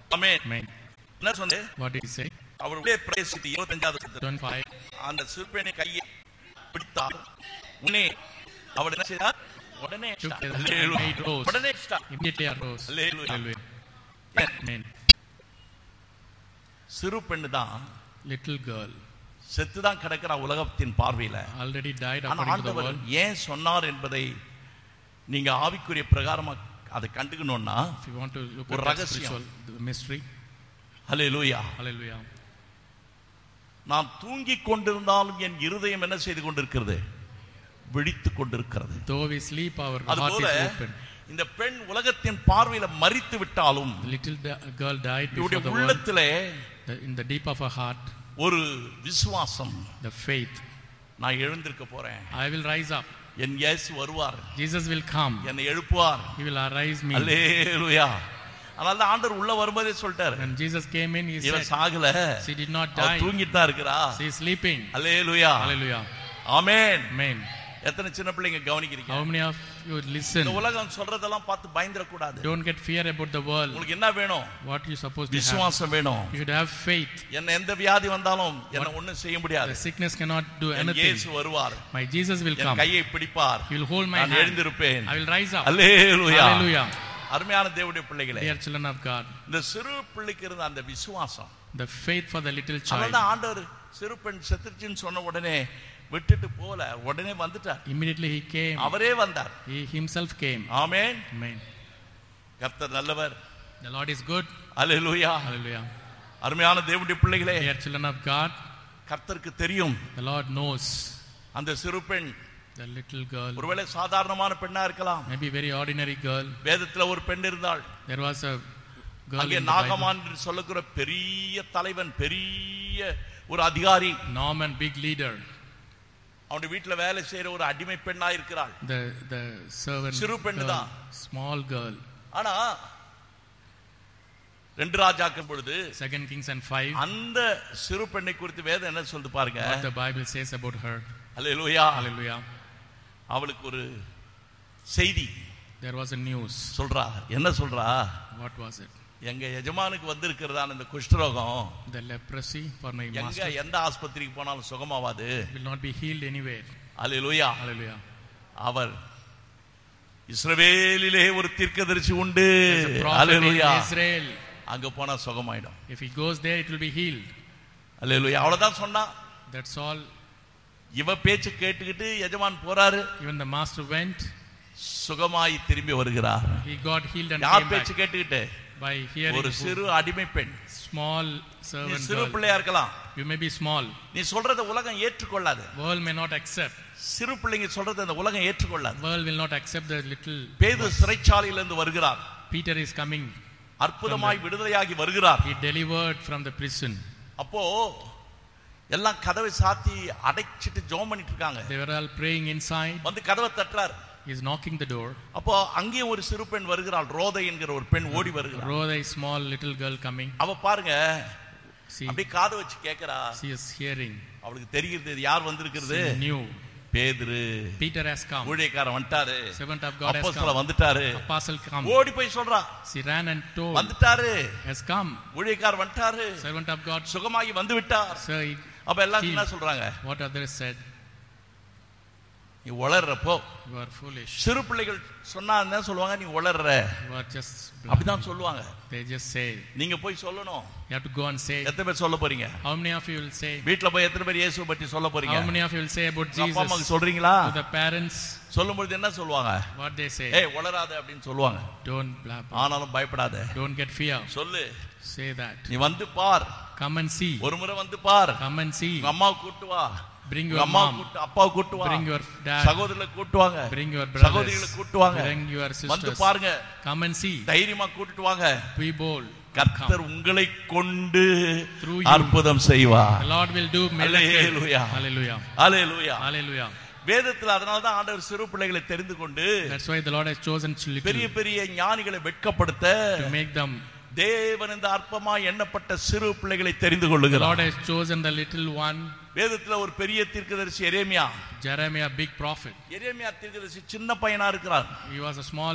ஆமென் Amen. என்ன சொன்னே What did he say? அவருடைய பிரேசித்து இருபத்தஞ்சாவது வசனம். 25. அந்த சிறுப்பெண்ணை கையை பிடித்தார் உடனே அவள் என்ன செய்தார் உடனே Took start. the Hallelujah. maid rose. உடனே start. Immediately arose. Hallelujah. Hallelujah. Amen. சிறு பெண்ணு தான் Little girl செத்துதான் கிடக்கிற உலகத்தின் பார்வையில already died ஆனா according to the ஆண்டவர் world. ஏன் சொன்னார் என்பதை நீங்க ஆவிக்குரிய பிரகாரமா அதை கண்டுக்கணும்னா If you want to look ஒரு at that ரகசியம். spiritual the mystery, hallelujah hallelujah. நான் தூங்கிக் கொண்டிருந்தாலும் என் இருதயம் என்ன செய்து கொண்டிருக்கிறது விழித்துக் கொண்டிருக்கிறது Though we sleep, our heart அதுபோல is open. இந்த பெண் உலகத்தின் பார்வையில மறித்து விட்டாலும் The little da- girl died இவருடைய before the world. உள்ளத்திலே The- in the deep of her heart, ஒரு விசுவாசம் the faith. நான் எழுந்திருக்க போறேன் I will rise up. என் இயேசு வருவார் Jesus will come. என்னை எழுப்புவார் He will arise me. அல்லேலூயா அதனால தான் ஆண்டவர் உள்ள வரும்போதே சொல்லிட்டாரு When Jesus came in, he இவன் said, Sagala She did not அவ die. தூங்கிட்டு தான் இருக்கிறா She is sleeping. Hallelujah Hallelujah. Amen Amen. எத்தனை சின்ன பிள்ளைங்க கவனிக்கிறீங்க How many of you இந்த listen? உலகம் சொல்றதெல்லாம் பார்த்து பயந்துட கூடாது Don't get fear about the world. உங்களுக்கு என்ன வேணும் What you supposed to have. விசுவாசம் வேணும் You should have faith. என்ன எந்த வியாதி வந்தாலும் என்ன ஒண்ணும் செய்ய முடியாது The sickness cannot do N anything. இயேசு வருவார் My Jesus will N come. கையை பிடிப்பார் He will hold my நான் hand. எழுந்திருப்பேன் I will rise up. Hallelujah Hallelujah. அருமையான தேவனுடைய பிள்ளைகளே Dear children of God, இந்த சிறு பிள்ளைக்கு இருந்த அந்த விசுவாசம் the faith for the little child. அதனால ஆண்டவர் சிறு பெண் செத்துருச்சுன்னு சொன்ன உடனே விட்டுட்டு போல உடனே வந்துட்டார் Immediately he came. அவரே வந்தார் He himself came. Amen Amen. கர்த்தர் நல்லவர் The Lord is good. Hallelujah Hallelujah. அருமையான தேவனுடைய பிள்ளைகளே Dear children of God, கர்த்தருக்கு தெரியும் the Lord knows அந்த சிறு பெண் the little girl, ஒருவேளை சாதாரணமான பெண்ணா இருக்கலாம் maybe very ordinary girl. வேதத்துல ஒரு பெண் இருந்தாள் There was a girl அங்கே in the Bible, நாகமான் என்று சொல்லுகிற பெரிய தலைவன் பெரிய ஒரு அதிகாரி Norman, big leader. அவனுடைய வீட்டுல வேலை செய்யற ஒரு அடிமை பெண்ணா இருக்கிறாள் The the servant சிறு பெண்ணு girl, தான். small girl. ஆனா ரெண்டு ராஜாக்கள் பொழுது Second Kings and five. அந்த சிறு பெண்ணை குறித்து வேதம் என்ன சொல்லுது பாருங்க What the Bible says about her. Hallelujah Hallelujah. அவளுக்கு ஒரு செய்தி There was a news. சொல்றா என்ன சொல்றா What was it? எங்க எஜமானுக்கு வந்திருக்கிறதான இந்த குஷ்டரோகம் The leprosy for my எங்க master எந்த ஆஸ்பத்திரிக்கு போனாலும் சுகமாவாது will not be healed anywhere. Hallelujah Hallelujah. அவர் இஸ்ரவேலிலே ஒரு தீர்க்கதரிசி உண்டு There's a prophet in hallelujah Israel. அங்க போனா சுகமாயிடும் If he goes there, it will be healed. அல்லேலூயா அவ்வளவுதான் சொன்னா That's all. இவ பேச்சு கேட்டுக்கிட்டு எஜமான் போறாரு Even the master went. சுகமாய் திரும்பி வருகிறார் He got healed and யார் came பேச்சு back கேட்டுக்கிட்டு by hearing ஒரு who- சிறு அடிமை பெண் small நீ servant சிறு girl. பிள்ளையா இருக்கலாம் You may be small. நீ சொல்றத உலகம் ஏற்றுக்கொள்ளாது World may not accept. சிறு பிள்ளைங்க சொல்றத அந்த உலகம் ஏற்றுக்கொள்ளாது World will not accept the little. பேது சிறைச்சாலையிலிருந்து வருகிறார் Peter is coming. அற்புதமாய் விடுதலையாகி வருகிறார் He delivered from the prison. அப்போ எல்லாம் கதவை சாத்தி அடைச்சிட்டு ஜோம் பண்ணிட்டு இருக்காங்க They were all praying inside. வந்து கதவை தட்டுறார் He's knocking the door. அப்போ அங்கேயும் ஒரு சிறு பெண் வருகிறாள் ரோதை என்கிற ஒரு பெண் ஓடி வருகிறாள் Rhoda, a small little girl coming. அவ பாருங்க She, அப்படியே காதை வச்சு கேக்குறா she is hearing. அவளுக்கு தெரிகிறது இது யார் வந்திருக்கிறது She knew. பேதுரு Peter has come. ஊழியக்காரன் வந்துட்டாரு Servant of God has அப்போஸ்தலன் come. வந்துட்டாரு Apostle come. ஓடி போய் சொல்றா She ran and told. வந்துட்டாரு Has come. ஊழியக்காரர் வந்துட்டாரு Servant of God. சுகமாகி வந்து விட்டார் Sir, he- அப்ப எல்லாம் He- என்ன சொல்றாங்க what others said. நீ உளறப்போ You are foolish. சிறு பிள்ளைகள் சொன்னா என்ன சொல்லுவாங்க நீ உளர்ற You are just. அப்படிதான் சொல்லுவாங்க They just say. நீங்க போய் சொல்லணும் You have to go and say. எத்தனை பேர் சொல்ல போறீங்க How many of you will say? வீட்ல போய் எத்தனை பேர் இயேசுவை பற்றி சொல்ல போறீங்க How many of you will say about உங்க அப்பா அம்மாக்கு Jesus சொல்றீங்களா to the parents? சொல்லும்பொழுது என்ன சொல்லுவாங்க What they say? ஏய் உளராத அப்படின்னு சொல்லுவாங்க Don't blab. ஆனாலும் பயப்படாத Don't get fear. சொல்லு Say that. நீ வந்து பார் Come and see. ஒரு முறை வந்து பார் Come and see. உங்க அம்மாவை கூட்டு வா Bring உங்க your அம்மா mom. கூட்டு அப்பாவை கூட்டு வா Bring your dad. சகோதரர்களை கூட்டு வாங்க Bring your சகோதரிகளை brothers. கூட்டு வாங்க Bring your வந்து sisters. பாருங்க Come and see. தைரியமா கூட்டிட்டு வாங்க Be bold. கர்த்தர் Come. உங்களை கொண்டு Through you. அற்புதம் செய்வார் The Lord will do miracle. Hallelujah. Hallelujah. Hallelujah Hallelujah. வேதத்துல அதனால தான் ஆண்டவர் சிறு பிள்ளைகளை தெரிந்து கொண்டு That's why the Lord has chosen பெரிய little பெரிய ஞானிகளை வெட்கப்படுத்த to make them. தேவன் இந்த அற்பமாய் எண்ணப்பட்ட சிறு பிள்ளைகளை தெரிந்து The கொள்ளுகிறார் Lord has chosen the little one, வேதத்துல ஒரு பெரிய தீர்க்கதரிசி எரேமியா Jeremiah, big prophet. எரேமியா தீர்க்கதரிசி சின்ன பையனா இருக்கிறார் He was a small